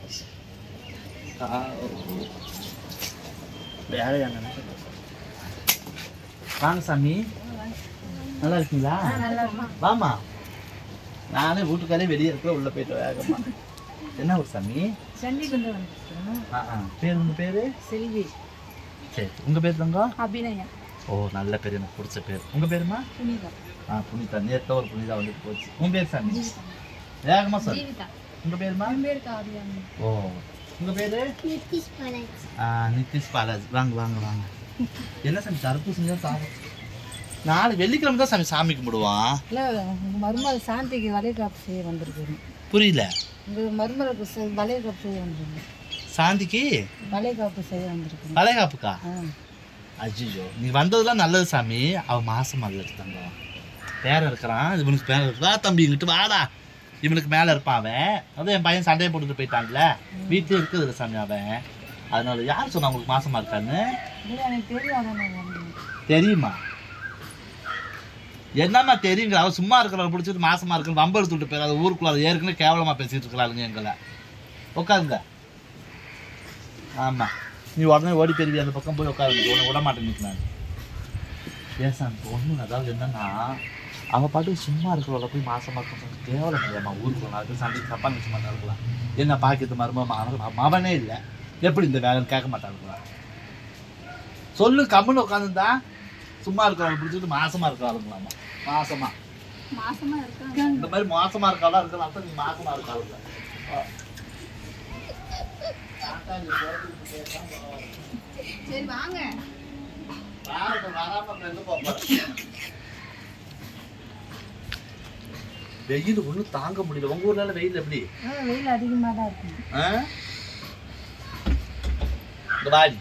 வேலையா நினைக்கிறேன் வாங்க சாமி நல்லா இருக்கீங்களா வாமா நானே வீட்டுக்காரே வெளியே இருக்கிற உள்ள போயிட்டு வேகமா என்ன ஒரு சாமி சண்டிகொண்டு வந்துருக்கோம் ஆ ஆ பேர் உங்க பேரு செல்வி சரி உங்க பேர் தங்க அபிநயா ஓ நல்ல பேர் எனக்கு பிடிச்ச பேர் உங்க பேருமா புனிதா ஆ புனிதா நேற்று ஒரு புனிதா வந்துட்டு போச்சு உங்க பேர் சாமி வேகமா சொல் ஜீவிதா உங்க பேருமா என் பேர் காவியாமி ஓ உங்க பேரு நிதிஷ் பாலாஜி ஆ, நிதிஷ் பாலாஜி வாங்க வாங்க வாங்க என்ன சாமி தர்பூசணி தான் சாப்பிடும் நாளை வெள்ளிக்கிழமை தான் சாமி சாமி கும்பிடுவான் இல்லை உங்கள் மருமகள் சாந்திக்கு வளைகாப்பு செய்ய வந்திருக்கேன் புரியல உங்கள் மருமகளுக்கு செ- வளைகாப்பு செய்ய வந்திருக்கேன் சாந்திக்கு வளைகாப்பு செய்ய வந்திருக்கேன் வளைகாப்புக்கா ஆ அஜிஜோ நீ வந்ததெல்லாம் நல்லது சாமி அவ மாசம் அல்ல தங்கம் பேரன் இருக்கிறான் இவனுக்கு பேரன் இருக்கு வா தம்பி இங்கிட்டு வாடா இவனுக்கு மேலே இருப்பான் அவன் அதான் என் பையன் சண்டையை போட்டுட்டு போயிட்டான்ல வீட்டிலே இருக்குது இல்லை சாமி அவன் அதனால யார் சொன்னா உங்களுக்கு மாசமா இருக்கான்னு இல்லை எனக்கு தெரியும் அதான் நான் வந்தேன் தெரியுமா என்னம்மா தெரியுங்க அவ சும்மா இருக்கிறவங்க பிடிச்சிட்டு மாசமா இருக்குன்னு வம்ப எடுத்துட்டு போயிரு அது ஊருக்குள்ள அது ஏற்கனவே கேவலமா பேசிட்டு இருக்கிறாளுங்க எங்களை உட்காருங்க ஆமா நீ உடனே ஓடி பெருவி அந்த பக்கம் போய் உட்காருங்க உன்னை விட மாட்டேன் நிற்கிறாங்க ஏன் சார் ஒன்று அதாவது என்னன்னா அவ பாட்டுக்கு சும்மா இருக்கிறவள போய் மாசமா இருக்க கேவலம் இல்லையாம்மா ஊருக்குள்ள நாலு பேர் சண்டைக்கு தப்பா நினைச்சு மாட்டாங்களா என்ன பாக்கியத்து மரும மவனே இல்லை எப்படி இந்த வேலைன்னு கேட்க மாட்டாங்களா சொல்லு கம்முன்னு உட்காந்துருந்தா சும்மா இருக்கிறவங்க பிடிச்சிட்டு மாசமா இருக்கிறாளுங்களாமா மாசமா மாசமாக இருக்கேன் இந்த மாதிரி மாசமா இருக்காளா இருக்கலாம் அப்ப நீ மாசமா இருக்காளுங்க சரி வாங்க வெயில் ஒண்ணும் தாங்க முடியல உங்க ஊர்ல எல்லாம் வெயில் எப்படி ஆ வெயில் அதிகமாக தான் இருக்கும் ஆ? இந்த வாடி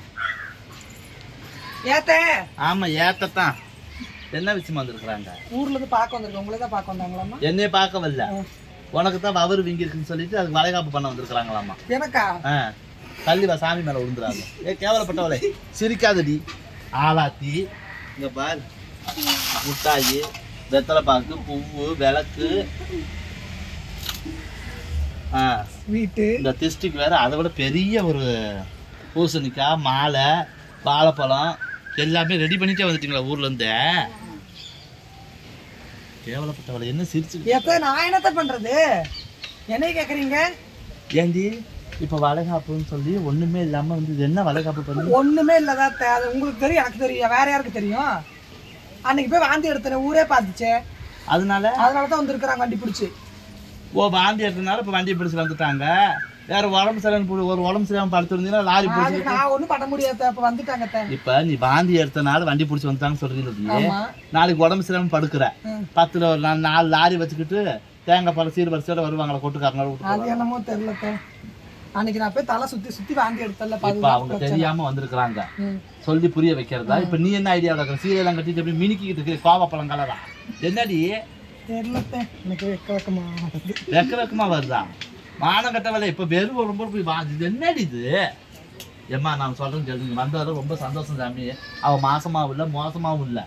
ஏத்த ஆமா ஏத்தத்தான் என்ன விஷயமா வந்திருக்கிறாங்க ஊர்ல இருந்து பார்க்க வந்திருக்கோம் உங்களை தான் பார்க்க வந்தாங்களாமா என்னைய பார்க்க வரல உனக்கு தான் வவறு வீங்கி இருக்குன்னு சொல்லிட்டு அதுக்கு வளைகாப்பு பண்ண வந்திருக்கிறாங்களாமா எனக்கா ஆ தள்ளி வா சாமி மேல விழுந்துறாங்க ஏ கேவலப்பட்டவளே சிரிக்காதடி ஆளாத்தி இங்க பாரு முட்டாயி வெத்தலை பாக்கு பூவு விளக்கு ஆ வீட்டு இந்த திஸ்டிக்கு வேற அதை விட பெரிய ஒரு பூசணிக்காய் மாலை வாழைப்பழம் எல்லாமே ரெடி பண்ணிட்டே வந்துட்டீங்களா ஊர்ல இருந்து கேவலப்பட்டவளை என்ன சிரிச்சு ஏத்த நான் என்னத்த பண்றது என்னைய கேக்குறீங்க ஏண்டி இப்ப வளைகாப்புன்னு சொல்லி ஒண்ணுமே இல்லாம வந்து இது என்ன வளைகாப்பு பண்ணி ஒண்ணுமே இல்லதா அது உங்களுக்கு தெரியும் எனக்கு தெரியும் வேற யாருக்கு தெரியும் அன்னைக்கு போய் வாந்தி எடுத்தேன் ஊரே பார்த்துச்சே அதனால அதனாலதான் வந்திருக்கிறாங்க வண்டி பிடிச்சி ஓ வாந்தி எடுத்தனால இப்ப வண்டியை பிடிச்சு வந்துட்டாங்க வேற உடம்பு சரியான ஒரு உடம்பு சரியாம படுத்திருந்தீங்கன்னா லாரி அது பிடிச்சி நான் ஒண்ணும் பண்ண முடியாது அப்ப வந்துட்டாங்க அத்தை. இப்ப நீ வாந்தி எடுத்தனால வண்டி பிடிச்சி வந்துட்டாங்கன்னு சொல்றீங்க ஆமா நாளைக்கு உடம்பு சரியாம படுக்கிற ம். பத்துல ஒரு நா- நாலு லாரி வச்சுக்கிட்டு தேங்காய் பழம் சீர் வரிசையோட வருவாங்களா கொட்டுக்காரங்களோட விட்டு அது என்னமோ தெரியல அத்தை. அன்னைக்கு நான் போய் தலை சுத்தி சுத்தி வாந்தி எடுத்தல இப்ப அவங்க தெரியாம வந்திருக்கிறாங்க ம். சொல்லி புரிய வைக்கிறதா இப்ப நீ என்ன ஐடியா இருக்கிற சீரெல்லாம் கட்டிட்டு அப்படி மினுக்கிட்டு இருக்கிற கோவப்பழம் கலரா என்னடி தெரியல அத்தை. எனக்கு வெக்க வெக்கமா வருது. வெக்க வெக்கமா வருதா மானம் கட்டவலை இப்ப வெறும் ரொம்ப போய் வா இது என்னடி இது ஏம்மா நான் சொல்றேன் கேளுங்க வந்தவரை ரொம்ப சந்தோஷம் சாமி அவ மாசமாவும் இல்ல மோசமாவும் இல்ல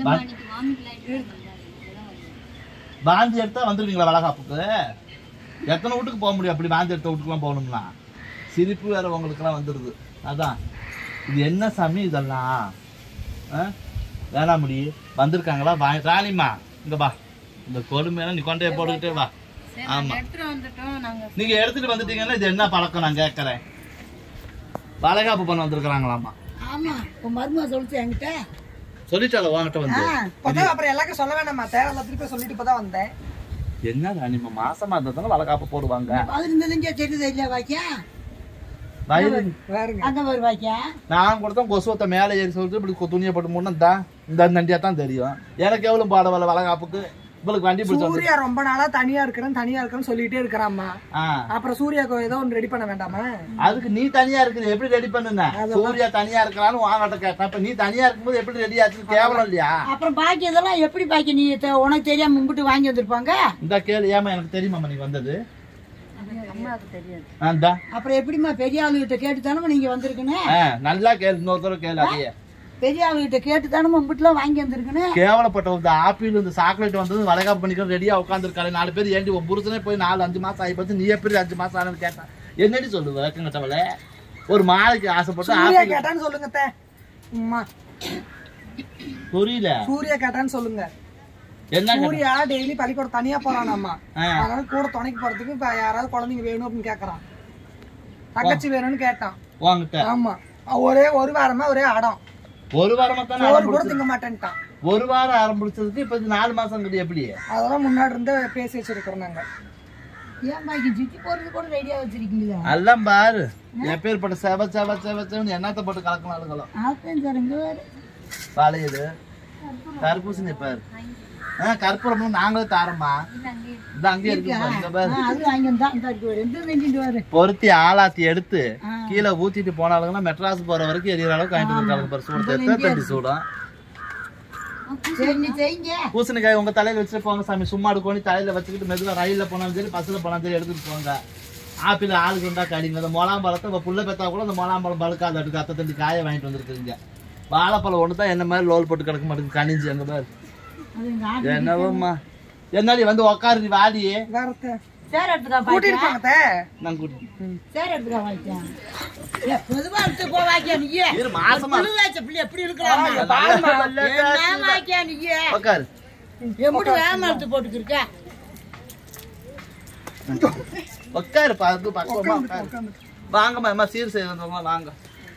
வாந்தி எடுத்தா வந்துருவீங்களா வளகாப்புக்கு எத்தனை வீட்டுக்கு போக முடியும் அப்படி வாந்தி எடுத்த வீட்டுக்குலாம் போகணும்னா சிரிப்பு வேற உங்களுக்குலாம் வந்துடுது அதான் இது என்ன சாமி இதெல்லாம் ஆ? வேணாம் முடி வந்திருக்காங்களா வா ராணிம்மா இங்க வா இந்த கொடுமையெல்லாம் நீ கொண்டே போட்டுக்கிட்டே வா ஆமா எடுத்துட்டு வந்துட்டோம் நாங்கள் நீங்க எடுத்துட்டு வந்துட்டீங்கன்னா இது என்ன பழக்கம் நான் கேட்கறேன் வளைகாப்பு பண்ண வந்திருக்கிறாங்களாமா ஆமா இப்போ மருமக சொல்லிச்சு என்கிட்ட சொல்லிட்டால உன்கிட்ட வந்து இப்பதான் அப்புறம் எல்லாருக்கும் சொல்ல வேண்டாமா தேவை திருப்பி சொல்லிட்டு இப்பதான் வந்தேன் என்ன ராணிம்மா மாசமா இருந்ததாங்க வளைகாப்பு போடுவாங்க பதினஞ்சு தெரியுது இல்லையா வாக்கியா வயிறு வேறுங்க அங்க ஒரு வாக்கியா நான் கூட தான் கொசுவத்தை மேலே ஏறி சொல்லிட்டு இப்படி கொ- துணியை போட்டு மூணு தான் இந்த நண்டியா தான் தெரியும் எனக்கு எவ்வளவு பாட வர வளகாப்புக்கு இவளுக்கு வண்டி பிடிச்சி வந்து சூர்யா ரொம்ப நாளா தனியா இருக்கிறேன் தனியா இருக்கிறேன்னு சொல்லிட்டே இருக்கிறாம்மா ஆ அப்புறம் சூர்யாக்கு ஏதோ ஒன்று ரெடி பண்ண வேண்டாமா அதுக்கு நீ தனியா இருக்குது எப்படி ரெடி பண்ணுன சூர்யா தனியா இருக்கிறான்னு வாங்கிட்ட கேட்டேன் இப்ப நீ தனியா இருக்கும்போது எப்படி ரெடி ஆச்சு கேவலம் இல்லையா அப்புறம் பாக்கி இதெல்லாம் எப்படி பாக்கி நீ தெ- உனக்கு தெரியாம மும்பிட்டு வாங்கி வந்திருப்பாங்க இந்த கேளு ஏமா எனக்கு தெரியுமாம்மா நீ வந்தது அம்மாவுக்கு தெரியாது ஆ, இந்தா. அப்புறம் எப்படிம்மா பெரிய ஆளுகிட்ட கேட்டு தானே நீங்க வந்திருக்கணும் ஆ, நல்லா கேளு இன்னொரு தடவை கேளு அதையே பெரிய ஆளுகிட்ட கேட்டு தானே மும்பிட்டுலாம் வாங்கி வந்திருக்கணும் கேவலப்பட்ட இந்த ஆப்பிள் இந்த சாக்லேட் வந்தது வளைகாப்பு பண்ணிக்க ரெடியா உட்காந்துருக்காரு நாலு பேர் ஏண்டி உன் புருஷனே போய் நாலு அஞ்சு மாசம் ஆகி போச்சு நீ எப்படி அஞ்சு மாசம் ஆனு கேட்டேன் என்னடி சொல்லுவ விளக்கம் கட்டவள ஒரு மாலைக்கு ஆசைப்பட்டு சூர்யா ஆப்பிள் கேட்டான்னு சொல்லுங்க அத்தை. அம்மா புரியல சூர்யா கேட்டான்னு சொல்லுங்க என்ன கேட்ட? சூர்யா டெய்லி பள்ளிக்கூடம் தனியா போறானாம்மா ஆ. அதனால கூட துணைக்கு போறதுக்கு இப்ப யாராவது குழந்தைங்க வேணும் அப்படின்னு கேக்குறான் தங்கச்சி வேணும்னு கேட்டான் உன்கிட்ட ஆமா ஒரே ஒரு வாரமா ஒரே அடம் ஒரு வாரமா தானே சோறு அடம் கூட பிடிச்சது. திங்க மாட்டேன்ட்டான் ஒரு வாரம் ஆரம்பிச்சதுக்கு இப்ப இது நாலு மாசம் இருக்குது எப்படி அதெல்லாம் முன்னாடி இருந்து பேசி வச்சிருக்கிறோம் நாங்க ஏன் பாக்கி சுத்தி போறது கூட ரெடியா வச்சிருக்கீங்களா எல்லாம் பாரு எப்பேற்பட்ட செவ செவ செவ செவன்னு என்னத்த போட்டு கலக்கணும் ஆத்தன் சாருங்க பழையது தர்பூசணி பாரு ஆ கற்பூரம் நாங்களே தாரம்மா இந்த அங்கேயே இருக்கு பாரு, இங்க பாரு அது வாங்கி வந்தா அந்த இருக்கு வரும் எந்த செஞ்சுட்டு வரு பொருத்தி ஆளாத்தி எடுத்து ஆ. கீழே ஊத்திட்டு போனாலுங்கன்னா மெட்ராஸ் போற வரைக்கும் எரியற அளவுக்கு வாங்கிட்டு வந்துருக்காங்க பாரு சூடு எத்தனை தண்டி சூடும் சரி நீ செய்யுங்க பூசணிக்காய் உங்க தலையில வச்சுட்டு போங்க சாமி சும்மா எடுக்கோனி தலையில வச்சுக்கிட்டு மெதுவா ரயில்ல போனாலும் சரி பஸ்ல போனாலும் சரி எடுத்துட்டு போங்க ஆப்பிள் ஆளுக்கு இருந்தா கடிங்க இந்த மொளாம் பழத்தை இப்ப புள்ள பெத்தா கூட இந்த மொளாம் பழம் பழுக்காது அடுக்கு அத்தை தண்டி காய வாங்கிட்டு வந்திருக்குங்க வாழைப்பழம் ஒன்று தான் என்ன மாதிரி லோல் போட்டு கிடக்க மாட்டேங்குது கனிஞ்சு அங்க பாரு அது எங்க ஆட்டு என்னவோம்மா என்னடி வந்து உக்காரு வாடி வேற சேர் எடுத்துக்கா கூட்டிட்டு பாக்கியா போங்க அத்தை. நான் கூட்டி சேர் எடுத்துக்கா வாக்கியா ஏ பொதுவா எடுத்து போ வாக்கியா நீ இரு மாசமா புழு வச்ச பிள்ளை எப்படி இருக்கிறாங்க என்ன வாக்கியா நீ உக்காரு எப்படி வேகமா எடுத்து போட்டுக்கிருக்க உட்காரு பார்த்து பக்கமா உட்காரு வாங்கம்மா அம்மா சீர் செய்யறவங்க வாங்க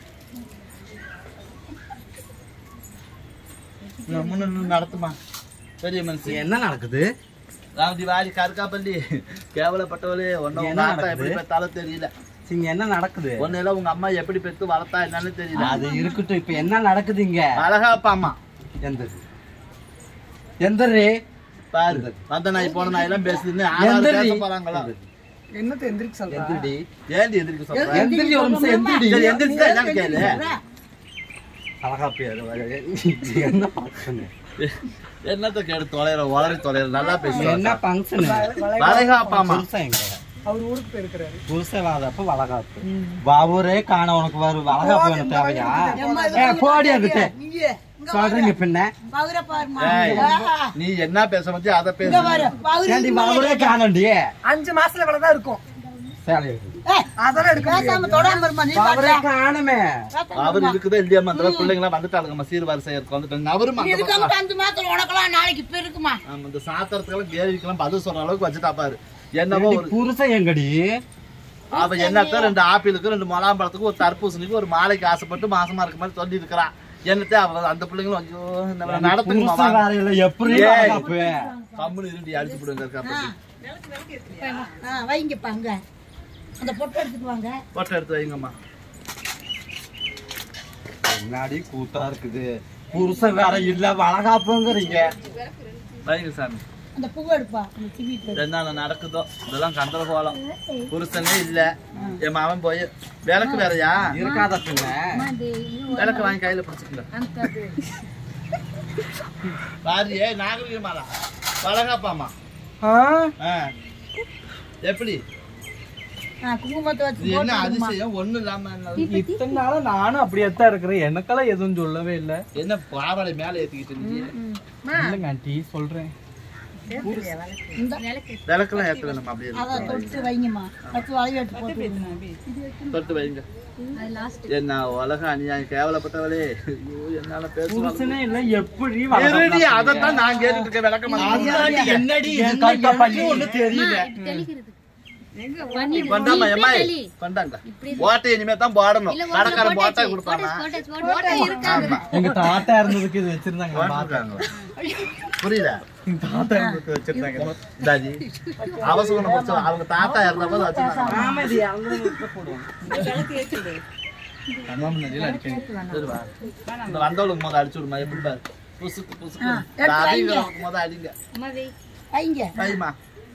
இன்னும் முன்ன நின்னு நடத்துமா பெரிய மனுஷன் என்ன நடக்குது ராமதி வாடி கருக்காப்பள்ளி கேவலப்பட்டவளே ஒன்னும் உங்க என்ன ஆத்தா நடக்குது? எப்படி பெத்தாலும் தெரியல இங்க என்ன நடக்குது ஒன்னு எல்லாம் உங்க அம்மா எப்படி பெத்து வளர்த்தா என்னன்னு தெரியல அது இருக்கட்டும் இப்ப என்ன நடக்குது இங்க அழகாப்பா அம்மா எந்தது எந்தரு பாரு வந்த நாய் போன நாய் எல்லாம் பேசுதுன்னு ஆளாளு எந்தரி? பேச போறாங்களா என்னத்த எந்திரிக்க சொல்றா எந்திரடி ஏண்டி எந்திரிக்க சொல்ற எந்திரி ஒரு நிமிஷம் எந்திரடி சரி, எந்திரிச்சா என்னன்னு கேளு அழகா பேரு என்ன ஃபங்க்ஷன் என்னத்த கேடு தொலைற உளறி தொலைற நல்லா என்ன பேசுவாங்க ஃபங்க்ஷன் வளைகாப்பா அம்மா புருஷன் எங்க அவர் ஊருக்கு போயிருக்கிறாரு புருஷன் வாதப்ப வளகாப்பு பாபுரே காண உனக்கு வரும் வளகாப்பு வேணும் தேவையா ஏ போடி அதுட்டு சொல்றீங்க பின்ன பவுர பாருமா ஏய், ஆஹா. நீ என்ன பேச பத்தி அதை பேசு இங்க பாரு பவுரு ஏண்டி பாபுரே காணண்டி அஞ்சு மாசத்துல இவ்வளவுதான் இருக்கும் சரி ஏய், அதெல்லாம் எடுக்க முடியாது. பேசாம தொடாம இருமா நீ பாபுரே காணுமே அவர் இருக்குதா இல்லையாமா அந்த பிள்ளைங்க வந்துட்டாளுங்கம்மா சீர்வாரி செய்யறதுக்கு வந்துட்டாங்க அவரும் அந்த இருக்க பக்கம் மட்டும் அஞ்சு மாசத்துல உனக்கெல்லாம் நாளைக்கு இப்ப இருக்குமா ஆமா, இந்த சாத்திரத்துக்கெல்லாம் கேள்விக்கெல்லாம் பதில் சொல்ற அளவுக்கு வச்சுட்டா பாரு என்னவோ ஒரு புருஷன் எங்கடி அவ என்னத்த ரெண்டு ஆப்பிளுக்கு ரெண்டு மலாம்பழத்துக்கு ஒரு தர்பூசணிக்கு ஒரு மாலைக்கு ஆசைப்பட்டு மாசமா இருக்க மாதிரி சொல்லி இருக்கிறான் என்னத்த அவ அந்த பிள்ளைங்களும் ஐயோ நம்ம நடத்துக்குமா புருஷன் வேலையில எப்படி ஏய். வளகாப்பு கம்முனு இருண்டி அடிச்சு போடுங்க இருக்கா ஆ, வைங்கப்பா அங்க அந்த பொட்டை எடுத்துட்டு வாங்க போட்டோ எடுத்து வைங்கம்மா முன்னாடி கூத்தா இருக்குது புருஷன் வேற இல்ல வளகாப்புங்கிறீங்க வைங்க சாமி அந்த பூவை எடுப்பா அந்த சிவிட்டு என்னென்ன நடக்குதோ இதெல்லாம் கந்தரகோலம் புருஷனே இல்ல என் மாமன் போய் விளக்கு வேறயா இருக்காத பின்ன விளக்கு வாங்கி கையில பிடிச்சிக்கல பாரு ஏ நாகரிகமாடா வளகாப்பாமா ஆ, ஆ. எப்படி குங்குமத்தை வச்சு இது என்ன அதிசயம் ஒண்ணும் இல்லாம என்ன? இத்தனை நாளா நானும் அப்படியே தான் இருக்கிறேன் எனக்கெல்லாம் எதுவும் சொல்லவே இல்ல என்ன பாவாடை மேல ஏத்திக்கிட்டு நீ இல்லைங்க ஆண்டி சொல்றேன் விளக்கெல்லாம் ஏத்த வேணும் அப்படியே அதை தொட்டு வைங்கம்மா பத்து வளைவு எடுத்து போட்டு விடுங்க. தொட்டு வைங்க என்ன உலக அநியாயம் கேவலப்பட்டவளே ஐயோ என்னால பேசுவாங்க புருஷனே இல்ல எப்படி இருடி, அதைத்தான் நான் கேட்டுட்டு இருக்கேன் விளக்க என்னடி கட்ட பண்ணி ஒண்ணு தெரியல கொண்டாமா எம்மாய் கொண்டாங்க ஓட்டை இனிமே தான் போடணும் கடைக்காரன் போட்டா கொடுப்பானா ஆமா எங்க தாத்தா இருந்ததுக்கு இது வச்சிருந்தாங்க போட்டிருக்காங்களா? புரியல எங்க தாத்தா இருந்ததுக்கு வச்சிருந்தாங்க தாஜி அவசரம் முடிச்சு அவங்க தாத்தா இருந்தப்போ வச்சிருந்தாங்க ஆமா இது இறந்தவங்களுக்கு போடுவாங்க அம்மா முன்னாடியில அடிக்கணும் சரி வா. இந்த வந்தவளுக்கு முத அடிச்சு விடுமா எப்படி பாரு புசுக்கு புசுக்கு எடுத்து அதிகம் முத அடிங்க வைங்க கைமா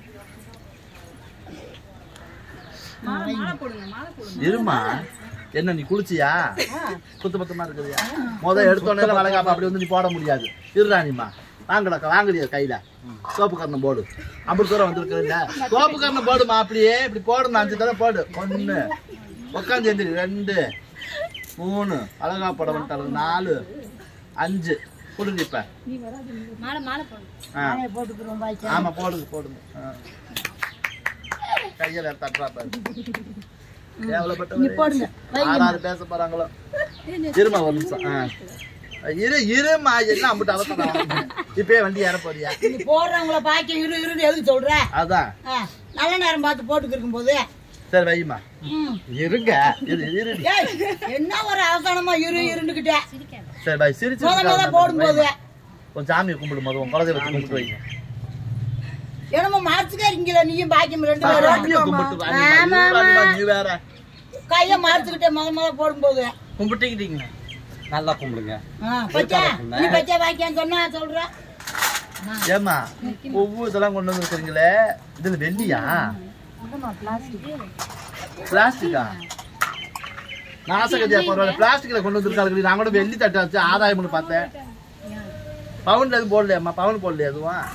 இருமா என்ன நீ குளிச்சியா குத்து பத்தமா இருக்குதுயா முத எடுத்தோடனே வளகாப்பா அப்படி வந்து நீ போட முடியாது இருறானிமா வாங்கடா வாங்குறியா கையில சோப்பு கரணம் போடு அப்படி தூரம் வந்திருக்குதுல்ல சோப்பு கரணம் போடுமா அப்படியே இப்படி போடணும் அஞ்சு தடவை போடு ஒண்ணு உட்காந்து எந்திரி ரெண்டு மூணு அழகா போட வந்துட்டாங்க நாலு அஞ்சு கொடுங்க இப்ப ஆ நானே போட்டுக்கிறோம் பாய்ச்சா ஆமா போடுங்க போடுங்க ஆ. கையில தட்டுறா பாரு கேவலப்பட்ட போடுங்க ஆறாவது பேச போறாங்களோ இருமா ஒரு நிமிஷம் ஆ. இரு இருமா என்ன அம்பிட்டு அவசரம் இப்பயே வண்டி ஏற போறியா நீ போடுறவங்கள பாக்கி இரு இருன்னு எதுக்கு சொல்ற அதான் ஆ, நல்ல நேரம் பார்த்து போட்டுக்கு இருக்கும்போது சரி வைமா ம். இருங்க இரு இரு ஏய், என்ன ஒரு அவசரமா இரு இருந்துகிட்டே சரி வை சிரிச்சு முத முத போடும்போது கொஞ்சம் சாமியை கும்பிடு மொதல் உன் குலதெய்வத்தை கும்பிட்டு வை என்னமோ மார்ச்சுக்கா இருக்கீங்களா நீயும் பாக்கியம் ரெண்டு பேரும் சாமியை கும்பிட்டு வா, நீ வா, நீ வா, நீ வா, நீ வேற கைய மார்ச்சுக்கிட்டே முத முத போடும்போது கும்பிட்டுக்கிட்டீங்க நல்லா கும்பிடுங்க ஆ, பச்சை நீ பச்சை பாக்கியம் சொன்னா சொல்ற ஏமா ஒவ்வொரு இதெல்லாம் கொண்டு வந்துருக்கீங்களே இதுல வெள்ளியா பிளாஸ்டிக்கா நாசகதியா பரவாயில்ல பிளாஸ்டிக்ல கொண்டு வந்துருக்காங்க நான் கூட வெள்ளி தட்டு வச்சு ஆதாயம்னு பார்த்தேன் பவுன்ல எதுவும் போடலையாம்மா பவுன் போடலையா எதுவும்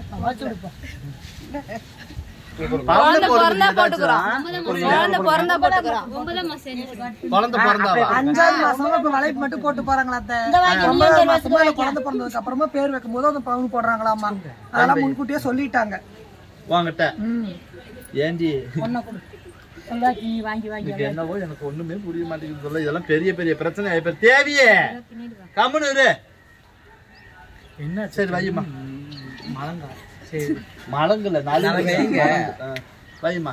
பவுன் குழந்தை பிறந்தா போட்டுக்கிறோம் குழந்தை பிறந்தாவா அஞ்சாவது மாசமா இப்ப வளைப்பு மட்டும் போட்டு போறாங்களா அத்தை இந்த வாங்கி ஒன்பதாவது நீங்க மாசமா இல்ல குழந்தை பிறந்ததுக்கு அப்புறமா பேர் வைக்கும் போது அந்த பவுன் போடுறாங்களாமா அதெல்லாம் முன்கூட்டியே சொல்லிட்டாங்க வாங்கிட்ட ம். ஏண்டி ஒன்ன கொடு எல்லாத்தையும் நீ வாங்கி வாங்கி இதுக்கு என்னவோ எனக்கு ஒண்ணுமே புரிய மாட்டேங்குது சொல்ல இதெல்லாம் பெரிய பெரிய பிரச்சனை இப்ப தேவையே கம்முனு இரு என்ன சரி வையுமா மழங்கா சரி மலங்குல நல்ல வைங்க. வையுமா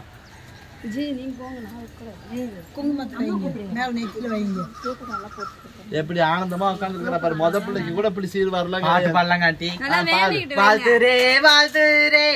குங்குமத்தை வைங்க மேல நெத்தியில வைங்க எப்படி ஆனந்தமா உட்காந்துருக்கிற பாரு முத பிள்ளைக்கு கூட இப்படி சீர் வரல பாட்டு பாடலாங்க ஆண்டி நல்லா வேண்டிக்கிட்டு வாழ்த்துரே வாழ்த்துரே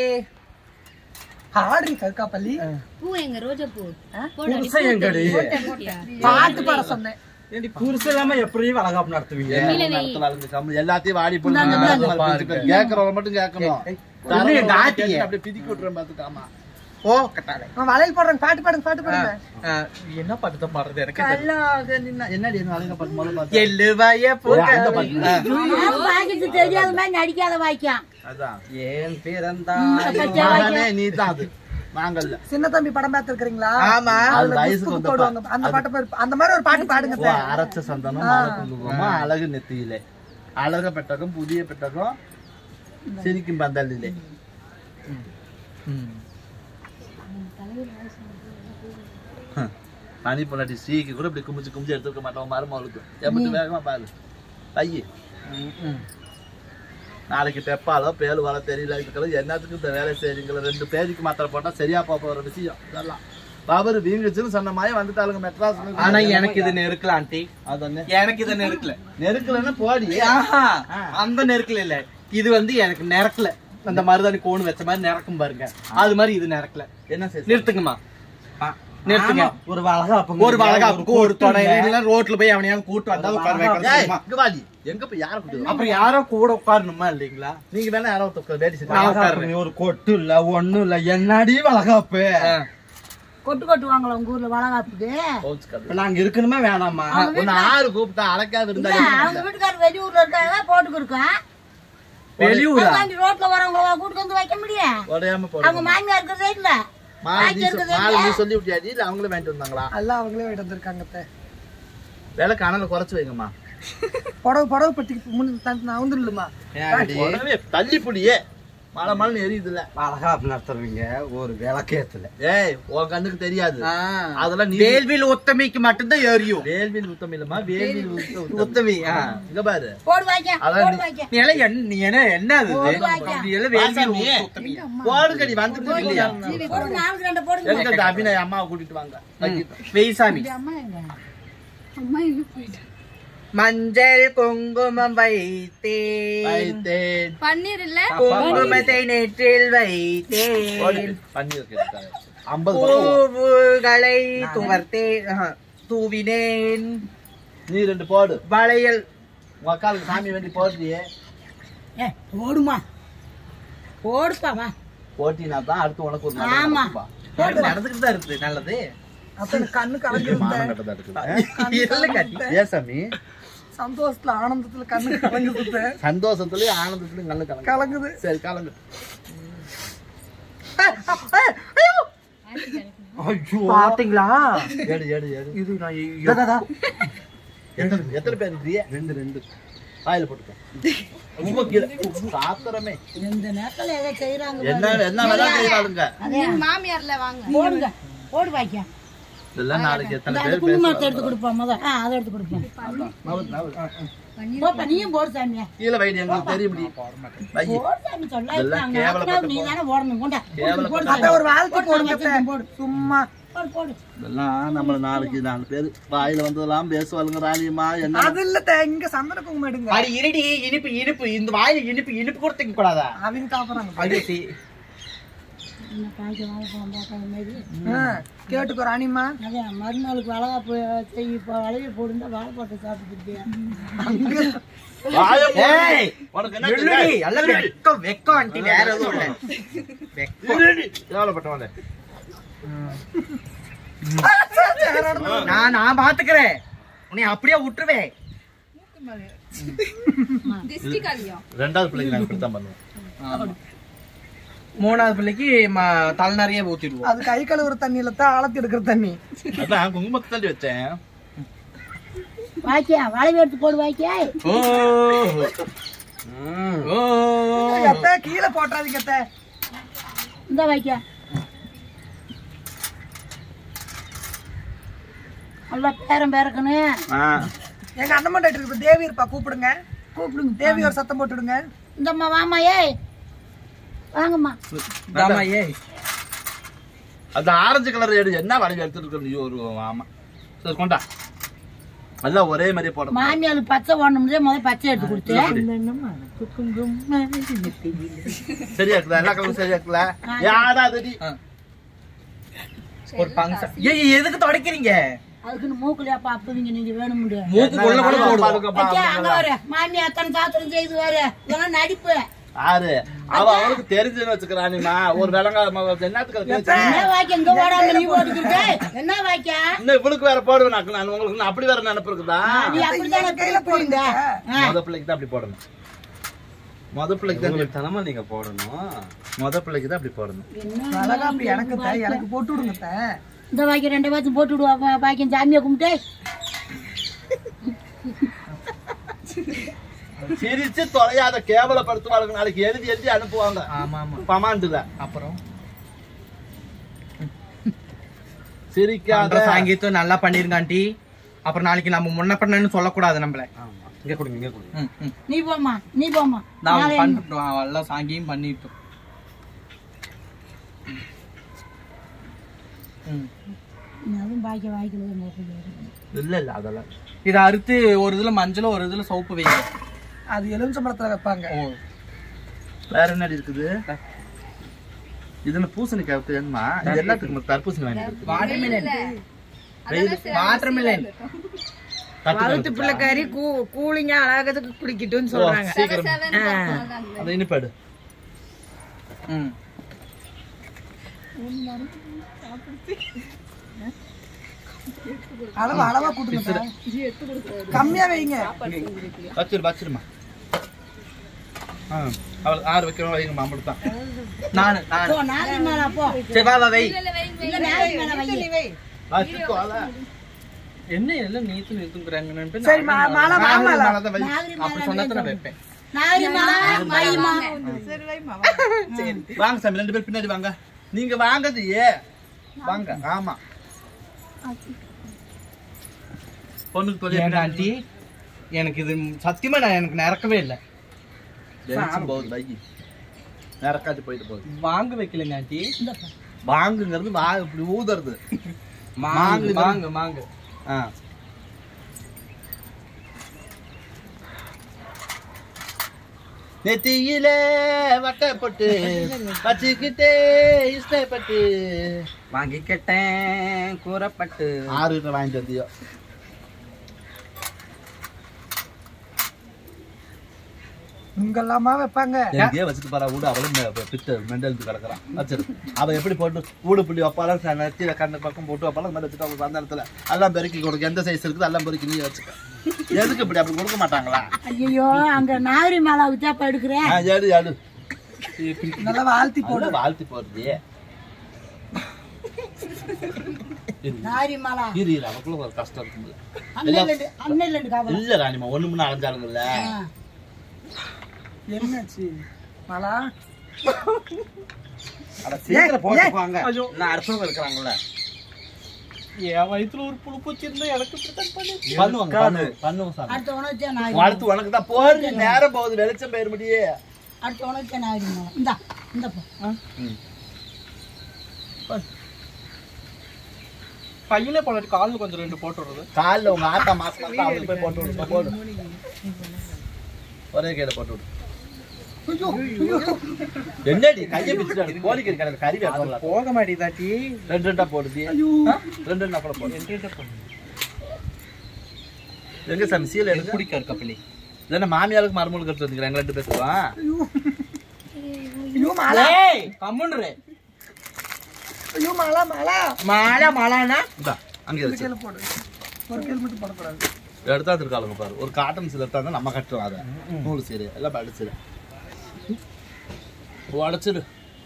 ஆடுறி கற்காப்பள்ளி பூ எங்க ரோஜா பூ புருஷன் எங்கடி பாட்டு பாட சொன்னேன் ஏண்டி புருஷன் இல்லாம எப்படியும் வளகாப்பு நடத்துவீங்க எல்லாத்தையும் வாடி போட்டு கேக்குறவங்க மட்டும் கேட்கணும் ஒண்ணு நாட்டியே. அப்படியே பிதிக்கி விட்டுறேன் பாத்துக்காமா ஓ கட்டாளே அவன் வளையல் போடுறாங்க பாட்டு பாடுங்க பாட்டு பாடுங்க என்ன பாட்டு தான் பாடுறது எனக்கு தெரியல. கல்லாக நின்னா என்னடி என்ன அழகா பாட்டு முதல்ல பாத்து எள்ளுவாய அந்த பாட்டு. வாங்கிட்டு தெரியாத மாதிரி நடிக்காத வாய்க்கான் அதான் ஏன் பிறந்தா மகனே நீதான் அது நாங்கல்ல சின்ன தம்பி படம் பார்த்திருக்கீங்களா ஆமா அது அதுல வயசுக்கு புஸ்கு வந்த போடுவாங்க அந்த பாட்டு பாரு. அந்த மாதிரி ஒரு பாட்டு பாடுங்க ஓ, அரைச்ச சந்தனம் மர குங்குமமா அழகு நெத்தியிலே அழக பெட்டகம் புதிய பெட்டகம் சிரிக்கும் பந்தலிலே மணி பொண்டாட்டி ஸ்ரீக்கு கூட இப்படி குமிச்சு குமிச்சு எடுத்துக்க மாட்டோம் மருமகளுக்கு எப்படி வேகமா பாரு ஐயே நாளைக்கு பெப்பாலோ பேரு வர தெரியல இருக்கிறது என்னத்துக்கு இந்த வேலை செய்யுங்கள ரெண்டு பேருக்கு மாத்திரை போட்டா சரியா போக போற விஷயம் இதெல்லாம் பவர் வீங்குச்சுன்னு சொன்ன மாதிரி வந்துட்டாளுங்க மெட்ராஸ் ஆனா எனக்கு இது நெருக்கல ஆண்டி அதானே எனக்கு இது நெருக்கல நெருக்கலன்னா போடி ஆஹா, அந்த நெருக்கல இல்ல இது வந்து எனக்கு நெரக்கல அந்த மருதாணி கோணு வச்ச மாதிரி நிறக்கும் பாருங்க அது மாதிரி இது நிறக்கல என்ன செய்ய நிறுத்துங்கம்மா நிறுத்துங்க ஒரு வளகாப்பு ஒரு வளகாப்புக்கு ஒரு துணை இல்ல ரோட்ல போய் அவனையாவது கூட்டு வந்தா உட்கார ஏய், வைக்கிறோம் இங்க வாடி எங்க போய் யார கூட்டு அப்புறம் யாரோ கூட உட்காரணுமா இல்லீங்களா நீங்க வேணா யாரோ ஒருத்தர் வேடி நான் செஞ்சு உட்காருறேன். ஒரு கொட்டு இல்ல ஒண்ணும் இல்ல என்னடி வளகாப்பு கொட்டு கொட்டுவாங்களா உங்க ஊர்ல வளகாப்புக்கு கோச்சுக்காது. இப்ப நாங்க இருக்கணுமா வேணாமா உன்னை ஆறு கூப்பிட்டா அழைக்காது இருந்தா இல்ல, என்ன அவங்க வீட்டுக்காரர் வெளியூர்ல இருக்காங்க போட்டுக்கு இருக்கோம் வெளியூரா அதுக்காண்டி ரோட்ல வரவங்கள கூட்டு வந்து வைக்க முடியும் உடையாம அவங்க போடுங்க மாமியார் இருக்கிறதே இல்ல மாலை நீ சொ- இருக்கிறதே மாலை இல்ல நீ சொல்லி விட்டியாடி இல்ல அவங்களே வாங்கிட்டு வந்தாங்களா எல்லாம் அவங்களே போயிட்டு வந்திருக்காங்க அத்தை. விலை கணல குறைச்சு வைங்கம்மா புடவை புடவை பத்தி முன் நான் வந்துடலுமா உடனே தள்ளி புடியே மழை மழை எரியுதுல்ல வளகாப்பு நடத்துறவங்க ஒரு விளக்கேத்துல ஏய் உன் கண்ணுக்கு தெரியாது அதெல்லாம் நீ வேல்வில் உத்தமிக்கு மட்டும்தான் எரியும் வேல்வில் உத்தம் இல்லம்மா வேல்வில் உத்த உத்தம். உத்தமி ஆ. இங்க பாரு போடு வாய்க்க அதான் போடு நீ- வாய்க்க நீ எல்லாம் என்ன நீ என்ன என்ன அது ஒரு வாய்க்கா. நீ எல்லாம் வேல்வில் வாசாமி. உத்தமி போடுங்கடி வந்துட்டு இல்லையா போடு நாலு ரெண்டு போடுங்க எதுக்கு அந்த அபிநய அம்மாவை கூட்டிட்டு வாங்க வைக்கிட்டு. வெய்சாமி அம்மா எங்க அம்மா எங்க போயிட்டா மஞ்சள் குங்குமம் வைத்தேன் வைத்தேன். பன்னீர் இல்ல குங்குமத்தை நெற்றில் போடு. வைத்தேன் பன்னீர் கேட்டுட்டாங்க. ஐம்பது பக்கம் பூவுகளை துவர்த்தேன் ஆஹா, தூவினேன் நீ ரெண்டு போடு வளையல் உங்க அக்காளுக்கு சாமி வேண்டி போடுறியே ஏ போடுமா போடுப்பா வா போட்டினா தான் அடுத்து உனக்கு ஒரு நல்ல ஆமா. நடக்கும்பா. நடந்துக்கிட்டு தான் இருக்குது நல்லது அப்ப எனக்கு கண்ணு கலங்குது மானம் கட்டதா இருக்குது. இல்ல காட்டி ஏன் சாமி சந்தோஷத்துல ஆனந்தத்துல கண்ணு கலங்குது அத்தை. சந்தோஷத்துலயும் ஆனந்தத்துலயும் நல்ல கலங்க கலங்குது சரி கலங்கு ஐயோ பாத்தீங்களா ஏடு ஏடு ஏடு இது நான் எத்தனை எத்தனை பேர் இருக்கிறீங்க ரெண்டு ரெண்டு வாயில போட்டுக்கோ ரொம்ப கீழே சாத்திரமே இந்த நேரத்துல ஏதோ செய்யறாங்க என்ன என்ன வேணா செய்வாளுங்க நீங்க மாமியார்ல வாங்க போடுங்க போடு வாய்க்க இதெல்லாம் நாளைக்கு எத்தனை அந்த பேர் குங்குமத்தை எடுத்து கொடுப்போம் முத ஆ அதை எடுத்து கொடுப்போம் போப்பா நீயும் போடு சாமியா கீழே வைடி எங்களுக்கு தெரியும் வை போடு சாமி சொல்ல இதெல்லாம் நாங்க கேவலப்பட்ட நீ தானே போடணும் கொண்டா போடு, போடு அத்தை சாமி. ஒரு வாழ்த்து போடு, போடுங்க வச்சிருக்கேன், அத்தை. போடு சும்மா போடு போடு இதெல்லாம் நம்மள நாளைக்கு நாலு பேர் வாயில வந்ததெல்லாம் பேசுவாளுங்க ராணியம்மா என்ன அது இல்ல அத்தை, இங்க சந்தன குங்குமம் எடுங்க அடி இருடி இனிப்பு இனிப்பு இந்த வாயில இனிப்பு இனிப்பு கூட திங்க கூடாதா அவங்க சாப்பிடுறாங்க அடிச்சி என்ன காய்ச்சல் வாழைப்பழம் பார்க்காத மாதிரி ஆ, கேட்டுக்கோ ராணிம்மா அதான் மறுநாளுக்கு வளகா செய் இப்போ வளைய போடுங்க வாழைப்பழத்தை சாப்பிட்டுருக்கியா வாயை மூடு. ஏய் உனக்கு என்ன இல்லடி தெரியும்? எல்லாம் வெக்கம் வெக்கம் ஆண்டி வேற எதுவும் இல்ல வெக்கம் இருடி. கேவலப்பட்டவனே. நான் நான் பாத்துக்கிறேன் உன்னை அப்படியே விட்டுருவேன் திஷ்டி காலியம் ரெண்டாவது பிள்ளைங்க நாங்க இப்படித்தான் பண்ணுவோம் மூணாவது பிள்ளைக்கு ம- தலை நிறைய ஊத்திடுவோம் அது கை கழுவுற தண்ணியில தான் ஆழத்தி எடுக்கிற தண்ணி அதான் குங்குமத்தை தள்ளி வச்சேன் வாய்க்கியா வளைவு எடுத்து போடு வாய்க்கியா ஓ ஓ அத்தை கீழே போட்டாதீங்க அத்தை இந்த வாய்க்கியா நல்லா பேரம் பேரக்கணும் எங்க அண்ணன் மண்டாட்டி இருக்கு தேவி இருப்பா கூப்பிடுங்க கூப்பிடுங்க தேவி ஒரு சத்தம் போட்டுடுங்க இந்தம்மா வாம்மா ஏய் வாங்கம்மா தாமா ஏய் அந்த ஆரஞ்சு கலர் எடு என்ன வளைவு எடுத்துட்டு இருக்க நீ ஒரு ஆமா சரி கொண்டா எல்லாம் ஒரே மாதிரியே போடணும் மாமியாளுக்கு பச்சை ஓடணும்னே முதல்ல பச்சை எடுத்து கொடுத்து சரியா இருக்குதா எல்லா கலரும் சரியா இருக்குல்ல யாரா அது ஒரு பங்கு ஏய் எதுக்கு தொடக்கிறீங்க அதுக்குன்னு மூக்குலையாப்பா அப்பவீங்க நீங்க வேணும் முடியாது மூக்குக்குள்ள கூட போடுவோம் அங்க வர மாமியா அத்தனை சாத்திரம் செய்து வர இதெல்லாம் நடிப்பு ஆறு அவ அவளுக்கு தெரிஞ்சுன்னு வச்சுக்கிறானிமா ஒரு விலங்கா என்னத்துக்கு அது பேச்சு? என்ன வாய்க்க இங்க ஓடாம நீ ஓடிக்கிட்டு என்ன வாய்க்கா இன்னும் இவளுக்கு வேற போடுவேன் நான் நான் உங்களுக்கு நான் அப்படி வேற நினைப்பு இருக்குதா நீ அப்படித்தானே கையில போடுங்க முத பிள்ளைக்கு தான் அப்படி போடணும் முத பிள்ளைக்கு தான் தனமா நீங்க போடணும் முத பிள்ளைக்கு தான் அப்படி போடணும் அழகா அப்படி எனக்கு அத்தை, எனக்கு போட்டு விடுங்க அத்தை. இந்த வாய்க்க ரெண்டு பேர்த்தும் போட்டு விடுவா வாய்க்கம் சாமியை கும்பிட்டு சிரிச்சு தொலையாத கேவலப்படுத்துவாளுங்க நாளைக்கு எழுதி எழுதி அனுப்புவாங்க ஆமா ஆமா பமாண்டுல அப்புறம் சிரிக்காத அப்புறம் சாங்கியத்தும் நல்லா பண்ணிருங்க ஆண்டி அப்புறம் நாளைக்கு நம்ம முன்ன பண்ணன்னு சொல்லக்கூடாது நம்மள இங்க கொடுங்க இங்க கொடுங்க நீ போம்மா நீ போம்மா நான் நாளை பண்ணிட்டோம் எல்லாம் சாங்கியும் பண்ணிட்டோம் ம். அதுவும் பாய்க்க வாய்க்கிறது இல்ல இல்ல அதெல்லாம் இதை அறுத்து ஒரு இதுல மஞ்சளும் ஒரு இதுல சோப்பு வைங்க அது எலுமிச்சம்பழத்துல வைப்பாங்க ஓ வேற என்னடி இருக்குது இதுல பூசணிக்காய் இருக்குமா இது எல்லாத்துக்கும் தர்பூசணி வாங்கி இருக்கு வாட்டர்மெலன் வாட்டர்மெலன் வளர்த்து பிள்ளைக்காரி கூ கூலிங்கா அழகத்துக்கு குடிக்கட்டும்னு சொல்றாங்க சீக்கிரம் அந்த இனிப்பாடு ம் அளவு அளவா கூட்டுங்க அத்தை. கம்மியா வைங்க வச்சிரு வச்சிருமா ஆ அவளுக்கு ஆறு வைக்கிறோம் வைங்க மாம்பழம் தான் நானு நானு போ நாளை மேல போ சரி வா வா வை இல்ல நாளை மேல வை வச்சுக்கோ அதான் என்ன எல்லாம் நீத்து நிறுத்துங்கிறாங்க சரி மா- மாலை மாமலை மேலதான் வை. நாகரி அப்படி சொன்னா நான் வைப்பேன் நாகரி மேல வைமா வாங்க சாமி ரெண்டு பேரும் பின்னாடி வாங்க நீங்க வாங்கது ஏ வாங்க ஆமா பொண்ணுக்கு தொழில் ஏங்க ஆண்டி எனக்கு இது சத்தியமா நான் எனக்கு நிறக்கவே இல்லை ஜென்ஸும் போகுது வை நேரக்காட்டி போயிட்டு போகுது வாங்க வைக்கலங்க ஆண்டி வாங்குங்கிறது வா இப்படி ஊதுறது மாங்கு மாங்கு மாங்கு ஆ நெத்தியிலே வட்டப்பட்டு வச்சுக்கிட்டே இஷ்டப்பட்டு வாங்கிக்கிட்டேன் கூறப்பட்டு ஆறு கிட்ட வாங்கிட்டு வந்தியோ இங்கெல்லாமா வைப்பாங்க எங்கேயோ வச்சுட்டு பாரா வீடு அவளும் மெ- பித்த மெண்டல் கிடக்குறான் வச்சிரு அவ எப்படி போட்டு வீடு புள்ளி வைப்பாலும் நெத்தியில கண்ணு பக்கம் போட்டு வைப்பாலும் அந்த மாதிரி வச்சுட்டு அவங்க அந்த இடத்துல எல்லாம் பெருக்கி கொடுக்க எந்த சைஸ் இருக்குது எல்லாம் பெருக்கி நீ வச்சுக்க எதுக்கு இப்படி அப்படி கொடுக்க மாட்டாங்களா ஐயோ அங்க நாகரி மேல வித்தாப்பா எடுக்கிறேன் ஆ, எடு எடு நல்லா வாழ்த்தி போடு போட வாழ்த்தி போடுறது நாகரி மேல இரு இரு அவக்குள்ள ஒரு கஷ்டம் இருக்குல்ல அண்ணன் அண்ணன் ரெண்டு காவல் இல்ல ராணிமா ஒண்ணு மணி அலைஞ்சாலுங்கல்ல என்னாச்சு மாலா அட சீக்கிரம் போட்டு வாங்க நான் அடுத்தவங்க இருக்கிறாங்கல்ல என் வயித்துல ஒரு புழு பூச்சி இருந்தா எனக்கு இப்படித்தான் பண்ணு பண்ணுவாங்க பண்ணுவோம், பண்ணுவோம் சாமி அடுத்த உனக்கு நான் அடுத்து உனக்கு தான் போறது நேரம் போகுது வெளிச்சம் போயிட முடியே அடுத்த உனக்கு நான் ஆயிடுமா இந்தா இந்த போ கையில போட்டு கால்ல கொஞ்சம் ரெண்டு போட்டு விடுறது காலில் உங்க ஆத்தா மாசம் மாசம் அவளுக்கு போய் போட்டு விடு போடு ஒரே கையில போட்டு விடு என்னடி கையை பிடிச்சிட்டு கோழிக்கறி கடையில் கறி வைப்பாங்களா போக மாட்டேதாட்டி ரெண்டு ரெண்டா போடுது ரெண்டு ரெண்டா கூட போடு எங்க சாமி சீல எடுக்க குடிக்காரு கப்பலி இல்லைன்னா மாமியாருக்கு மருமகளுக்கு எடுத்து வந்துக்கிறேன் எங்க ரெண்டு பேசுவான் ஐயோ மாலா கம்முன்னு ஐயோ மாலா மாலா மாலா மாலானா இந்தா அங்கே வச்சு கீழே போடு ஒரு கேள் மட்டும் போடக்கூடாது எடுத்தா இருக்காளுங்க பாரு ஒரு காட்டன் சீலை எடுத்தா தான் நம்ம கட்டுறோம் அதை நூறு சீலை எல்லாம் அடிச்சிரு உடச்சிரு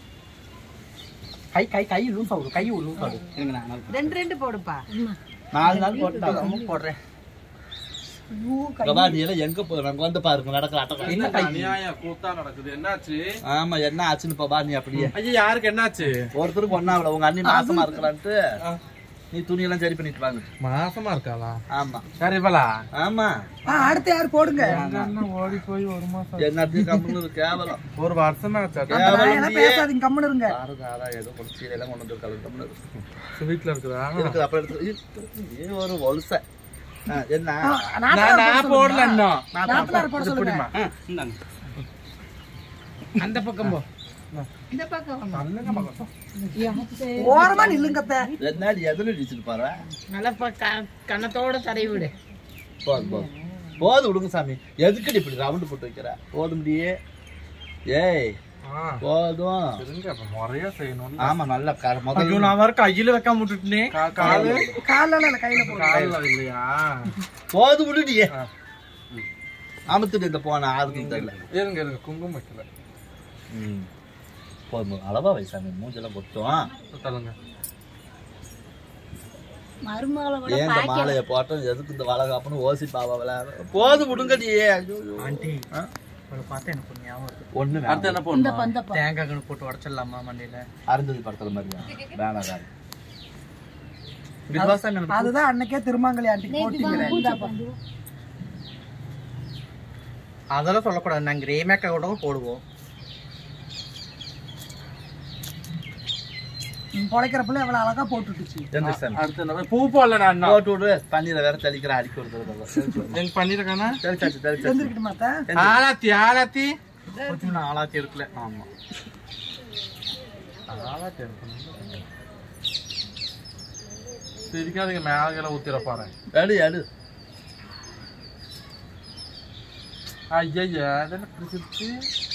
கை கை கை லூஸ் ஆகுது கை லூஸ் ஆகுது இருங்க நான் ரெண்டு ரெண்டு போடுப்பா நாலு நாள் போட்டா போடுறேன் கபாடி எல்லாம் எங்க போறாங்க வந்து பாருங்க நடக்கிற அட்டகம் என்ன கை அநியாயம் கூத்தா நடக்குது என்னாச்சு ஆமா என்ன ஆச்சுன்னு பா நீ அப்படியே ஐயா யாருக்கு என்னாச்சு ஒருத்தருக்கு ஒன்னாவில உங்க அண்ணி மாசமா இருக்கலான்ட்டு நீ துணியெல்லாம் சரி பண்ணிட்டு வாங்க மாசமா இருக்காளா ஆமா சரி இவளா ஆமா ஆ அடுத்து யார் போடுங்க அண்ணன் ஓடி போய் ஒரு மாசம் என்னத்தையும் கம்முன்னு கேவலம் ஒரு வருஷமா ஆச்சா நான் என்ன பேசாதீங்க கம்முன்னு இருங்க பாருங்க அதான் ஏதோ கொஞ்சம் சீலையெல்லாம் கொண்டு வந்துருக்காங்க கம்முன்னு இருக்கு. வீட்டுல இருக்குதா இருக்குது அப்ப எடுத்து இது ஒரு ஒலுச ஆ, என்ன ஆ, நான் நாத்தனார் நான் போடல இன்னும் நாத்தனார் போட சொல்லுங்க அந்த பக்கம் போ இந்த பக்கம் ஓரமா நில்லுங்க அத்தை. என்னடி எதுல இடிச்சிட்டு பாரு நல்லா ப- க- கன்னத்தோட தடவி விடு போதும் போதும் போதும் விடுங்க சாமி எதுக்குடி இப்படி ரவுண்டு போட்டு வைக்கிற போதும் முடியே ஏய் போதும் இருங்க அப்ப முறையா செய்யணும் ஆமா நல்லா க- ஐயோ முதல்ல நான் வர கையில வைக்காம விட்டுட்டேன் காலு கால்ல இல்ல கையில போடுங்க கால்ல இல்லையா போதும் விடுடியே அமுத்துட்டு இந்த போன ஆறுக்கு தெரியல இருங்க இருங்க குங்குமம் வைக்கல ம் போதும் போதும். அளவா வை சாமி மூஞ்செல்லாம் கொட்டும் தள்ளுங்க மருமகளை விட ஏன் இந்த மாலையை போட்டோம் எதுக்கு இந்த வளகாப்புன்னு ஓசி பாவா விளையாட போதும் விடுங்க நீ ஐயோ, ஐயோ. ஆண்டி உங்களை பார்த்தா எனக்கு ஒரு ஞாபகம் இருக்கு ஒண்ணு அடுத்து என்ன வேணாம். இந்த போடணும் பந்த பா தேங்காய் கணக்கு போட்டு உடச்சிடலாமா மண்டையில அருந்ததி படத்துல மாதிரி வேணாம் வேணாம் விசுவாசம் எனக்கு அதுதான் அன்னைக்கே திருமாங்கலி ஆண்டிக்கு போட்டீங்க அதெல்லாம் சொல்லக்கூடாது நாங்க ரேமேக்கா கூட போடுவோம் பொழைக்கிற பிள்ளை எவ்வளவு அழகா போட்டுட்டுச்சு எந்த சாமி அடுத்து என்ன பூ போடல நான் இன்னும். போட்டு விடு தண்ணியில வேற தெளிக்கிற அடிக்க விடுறது எனக்கு பண்ணிருக்கானா தெளிச்சாச்சு தெளிச்சாச்சு எழுந்திருக்கட்டுமா அத்தை? ஆலாத்தி ஆலாத்தி கொஞ்சம் நான் ஆளாத்தி எடுக்கல ஆமா ஆலாத்தி எடுக்கணும் சிரிக்காதீங்க மேலே ஊத்திர போறேன் எடு எடு ஐயா அதெல்லாம் பிடிச்சிருச்சு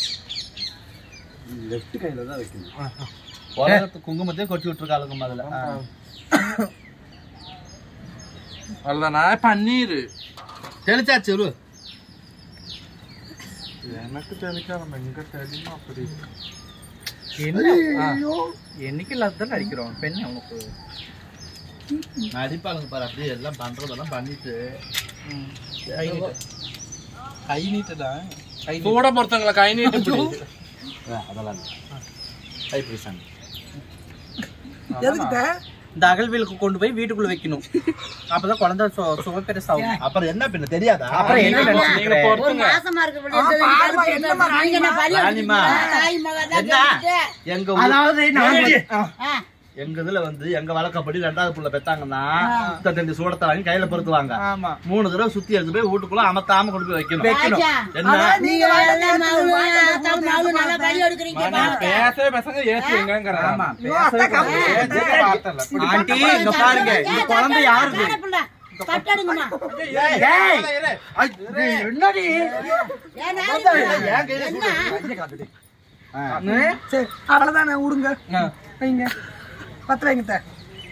உலகத்து குங்குமத்தையும் கொட்டி விட்டுருக்காளுங்க முதல்ல ஆ. அவ்வளோதானா பன்னீர் தெளிச்சாச்சு இரு எனக்கு தெளிக்காம எங்க தெரியுமா அப்படி என்ன என்னைக்கு இல்லாததான் அடிக்கிறோம் பெண் அவனுக்கு நடிப்பாளுங்க பாரு அப்படியே எல்லாம் பண்றதெல்லாம் பண்ணிட்டு கை நீட்டு கை நீட்டுடா கை கூட பொறுத்தவங்களை கை நீட்டு பிடி. ஆ, அதெல்லாம் இல்லை. கைப்பிடி சாமி எதுக்கிட்ட இந்த அகல்விலுக்கு கொண்டு போய் வீட்டுக்குள்ள வைக்கணும் அப்பதான் குழந்தை சு- சுகப்பெருசாகும் அப்புறம் என்ன பின்ன தெரியாதா அப்புறம் என்ன நீங்க நினைச்சுக்கிறேன் ஒரு பொறுத்துங்க மாசமா இருக்க ராணிமா. தாய் மகன் என்ன எங்க ஊர்- அதாவது நான் ஆ எங்க இதுல வந்து எங்க வழக்கப்படி ரெண்டாவது புள்ள பெத்தாங்கன்னா முப்பத்தஞ்சு சூடத்தை வாங்கி கையில பொறுத்துவாங்க ஆமா மூணு தடவை சுத்தி எடுத்து போய் வீட்டுக்குள்ள அமத்தாம கொண்டு போய் வைக்கணும் ராஜா என்ன நீங்க எல்லாம் மவுளு, ஆத்தா மவுளு நல்லா பலி எடுக்கிறீங்க நான் பேசவே பேசுங்க ஏற்றி வைங்கிறேன் ஆமா பார்த்தல ஆண்டி இங்க பாருங்க இந்த குழந்தை யாருது கட்டடுங்கம்மா என்னடி ஏன்னா ஏன் கையில சூடு? ஆ. சரி அவ்வளவுதானே விடுங்க வைங்க பத்து வைங்க அத்தை.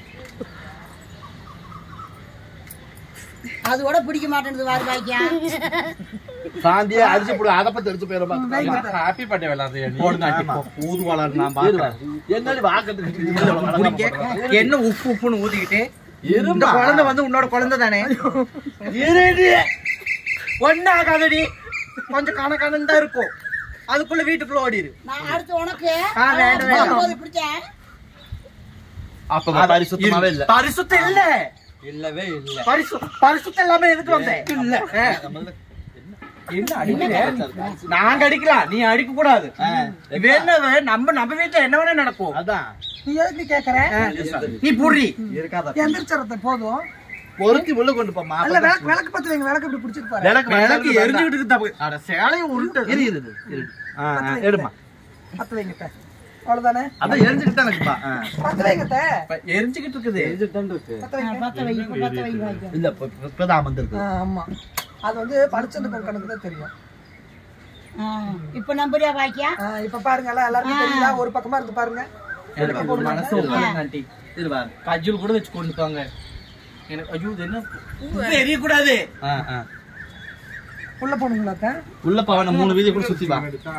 அது கூட பிடிக்க மாட்டேங்குது வாரு பாய்க்கா சாந்தியா அரிசி போடு அதை பத்தி எடுத்து போயிடும் ஹாப்பி பர்த்டே விளாடுறியா நீ போடுங்க ஆண்டி போ. ஊது வளர் நான் பாக்குறேன் என்னடி வாக்கத்துக்கு குடிக்க என்ன உப்பு உப்புன்னு ஊத்திக்கிட்டு இந்த இருமா குழந்தை வந்து உன்னோட குழந்தை தானே ஒண்ணு ஆகாதடி கொஞ்சம் கணக்கானு தான் இருக்கும் அதுக்குள்ள வீட்டுக்குள்ள ஓடிடு நான் அடுத்து உனக்கு ஆ, வேண்டாம், வேண்டாம். போது பிடிச்சேன் அப்ப பரிசுத்தமாவே இல்ல பரிசுத்தம் இல்ல இல்லவே இல்ல பரிசு பரிசுத்தம் இல்லாம எதுக்கு வந்தேன் இல்ல என்ன அடிக்கிற நாங்க அடிக்கலாம் நீ அடிக்க கூடாது வேணா நம்ம நம்ம வீட்டுல என்ன வேணா நடக்கும் அதான் நீ எதுக்கு கேக்குற நீ புரி இருக்காத எந்திரிச்சறத போதும் பொருத்தி உள்ள கொண்டு போமா இல்ல விளக்கு விளக்கு பத்து வைங்க விளக்கு இப்படி பிடிச்சிட்டு பாரு விளக்கு விளக்கு விளக்கு எரிஞ்சுக்கிட்டு இருக்கு தப்பு அட சேலையை உருட்டு இரு இரு இரு, இரு ஆ, ஆ, எடுமா பத்து வைங்க அத்தை. அவ்வளவுதானே அதான் எரிஞ்சுக்கிட்டு தான் இருக்குப்பா ஆ. பத்து வைங்க அத்தை. இப்ப எரிஞ்சுக்கிட்டு இருக்குது இருக்கு பத்து வைங்க பத்த வை இப்ப பத்த வை வாய்க்க இல்ல இப்ப- இப்ப- இப்பதான் அமர்ந்திருக்கு ஆ, ஆமா அது வந்து பளிச்செண்டு கணக்கு தான் தெரியும் இப்ப நம்புறியா வாய்க்கியா ஆ, இப்ப பாருங்க எல்லாம் எல்லாருக்கும் தெரியுதா ஒரு பக்கமா இருக்கு பாருங்க எனக்கு ஒரு மனசு ஒப்பந்தம் ஆண்டி இருவா கஜ்ஜூல் கூட வச்சு கொண்டு போங்க எனக்கு ஐயோ இது என்ன எரியக்கூடாது ஆ, ஆ. உள்ள போகணுங்களா அத்தை? உள்ள பவன மூணு வீதி கூட சுத்தி வா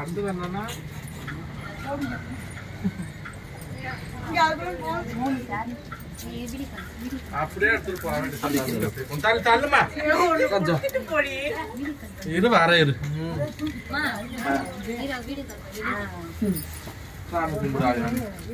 அப்படியே எடுத்துட்டு போக வேண்டியது தள்ளு தள்ளுமா கொஞ்சம் இரு வர இரு சாமி கும்பிடாது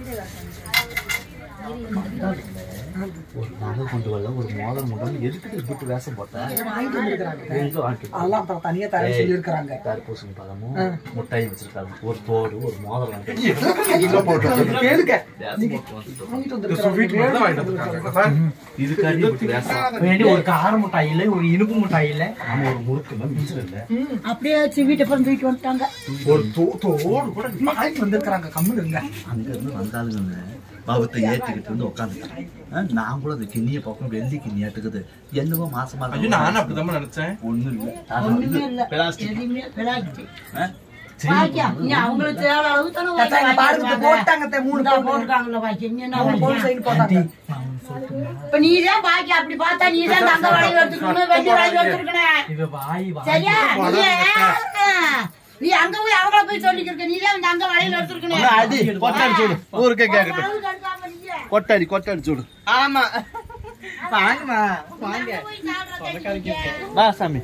ஒரு நகை கொண்டு வரல ஒரு மோதிரம் கொண்டு வந்து எதுக்கு இப்படி வேஷம் போட்டேன் வாங்கிட்டு வந்திருக்கிறாங்க எங்க வாங்கிட்டு அதெல்லாம் அப்புறம் தனியா தரேன்னு சொல்லி இருக்கிறாங்க தர்பூசணி பழமும் முட்டையும் வச்சிருக்காங்க ஒரு தோடு ஒரு மோதிரம் கேளுங்க வேஷம் போட்டு வந்துட்டோம். வாங்கிட்டு ஸ்வீட் வந்திருக்கிறாங்க மட்டும் வாங்கிட்டு வந்திருக்காங்க இதுக்காண்டி இப்படி வேஷம் வேண்டி ஒரு கார முட்டாய் இல்ல ஒரு இனிப்பு முட்டாய் இல்ல ஆமா ஒரு முறுக்கு இல்ல மிச்சம் இல்ல அப்படியே வச்சு வீட்டை பிறந்து தூக்கிட்டு வந்துட்டாங்க ஒரு தோ- தோடு கூட வாங்கிட்டு வந்திருக்கிறாங்க கம்முன்னு இருங்க அங்க இருந்து வந்தாளுங்க பாவத்தை ஏத்திக்கிட்டு வந்து உட்காந்துட்டேன் நான் கூட அந்த கிண்ணிய பக்கம் வெள்ளி கிண்ணியாட்டுக்குது என்னவோ மாசமா இருக்கு. ஐயோ நானும் அப்படிதான் நினைச்சேன் ஒண்ணும் இல்ல அது ஒண்ணுமே வந்து இல்ல பிளாஸ்டிக் எதுவுமே பிளாஸ்டிக் ஆ? சரி, வாய்க்கியா நீ அவங்களுக்கு தேவை அளவு தானே அத்தை, இங்க பாருங்க அத்தை, போட்டாங்க அத்தை, மூணு இந்தா பவுன். போட்டுருக்காங்கல்ல வாய்க்கு நீ என்ன மூணு பவுன் வாய்க்கியா? செயின் போட்டாங்க இப்ப நீ தான் பாக்கி அப்படி பார்த்தா நீ தான் தங்க வளையல் எடுத்துக்கணும் வெள்ளி வளையல் எடுத்துக்கணும் இவ வாய் வாய் சரியா நீ ஆ, நீ அங்க போய் அவங்கள போய் சொல்லிக்கிருக்க நீ தான் தங்க வளையல் எடுத்துக்கணும் ஒண்ணு அடி கொட்டை அடிச்சு விடு ஊருக்கே கேட்கட்டும் அளவு கணக்காம நீ கொட்டை அடி கொட்டை அடிச்சு விடு ஆமா வாங்கம்மா வாங்க போய் சாப்பிட கேட்டீங்க. வா சாமி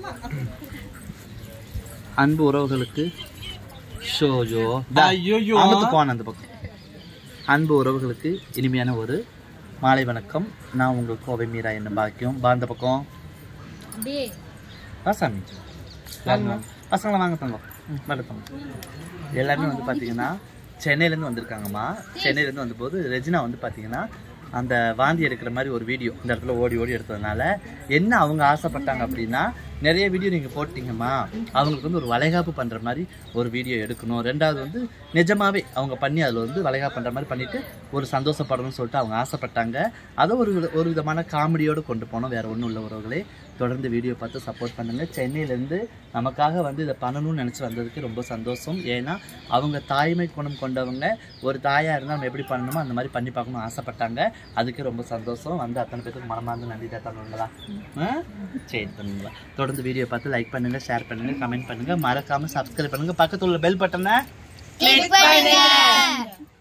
அன்பு உறவுகளுக்கு ஷோஜோ ஐயையோ. அமத்து போன அந்த பக்கம் அன்பு உறவுகளுக்கு இனிமையான ஒரு மாலை வணக்கம் நான் உங்கள் கோவை மீரா என்ன பாக்கியம் பா அந்த பக்கம் அப்படியே வா சாமி வாங்க. பசங்களை வாங்க தங்கம் ம், வாங்க தங்கம் எல்லாருமே வந்து பார்த்தீங்கன்னா சென்னையிலேருந்து வந்திருக்காங்கம்மா சென்னையிலேருந்து வந்தபோது ரெஜினா வந்து பார்த்தீங்கன்னா அந்த வாந்தி எடுக்கிற மாதிரி ஒரு வீடியோ இந்த இடத்துல ஓடி ஓடி எடுத்ததுனால என்ன அவங்க ஆசைப்பட்டாங்க அப்படின்னா நிறைய வீடியோ நீங்கள் போட்டீங்கம்மா அவங்களுக்கு வந்து ஒரு வளைகாப்பு பண்ணுற மாதிரி ஒரு வீடியோ எடுக்கணும் ரெண்டாவது வந்து நிஜமாவே அவங்க பண்ணி அதில் வந்து வளைகாப்பு பண்ணுற மாதிரி பண்ணிட்டு ஒரு சந்தோஷப்படணும்னு சொல்லிட்டு அவங்க ஆசைப்பட்டாங்க அதை ஒரு வித- ஒரு விதமான காமெடியோடு கொண்டு போனோம் வேற ஒன்றும் இல்லை உறவுகளே தொடர்ந்து வீடியோ பார்த்து சப்போர்ட் பண்ணுங்க சென்னையிலேருந்து நமக்காக வந்து இதை பண்ணணும்னு நினச்சி வந்ததுக்கு ரொம்ப சந்தோஷம் ஏன்னா அவங்க தாய்மை குணம் கொண்டவங்க ஒரு தாயாக இருந்தால் நம்ம எப்படி பண்ணணுமோ அந்த மாதிரி பண்ணி பார்க்கணும்னு ஆசைப்பட்டாங்க அதுக்கு ரொம்ப சந்தோஷம் வந்து அத்தனை பேருக்கு மனமார்ந்து நன்றி தந்தாங்களா சரி பண்ணுங்களா தொடர்ந்து வீடியோ பார்த்து லைக் பண்ணுங்க ஷேர் பண்ணுங்க கமெண்ட் பண்ணுங்க மறக்காம சப்ஸ்கிரைப் பண்ணுங்க பக்கத்துல உள்ள பெல் பட்டனை கிளிக் பண்ணுங்க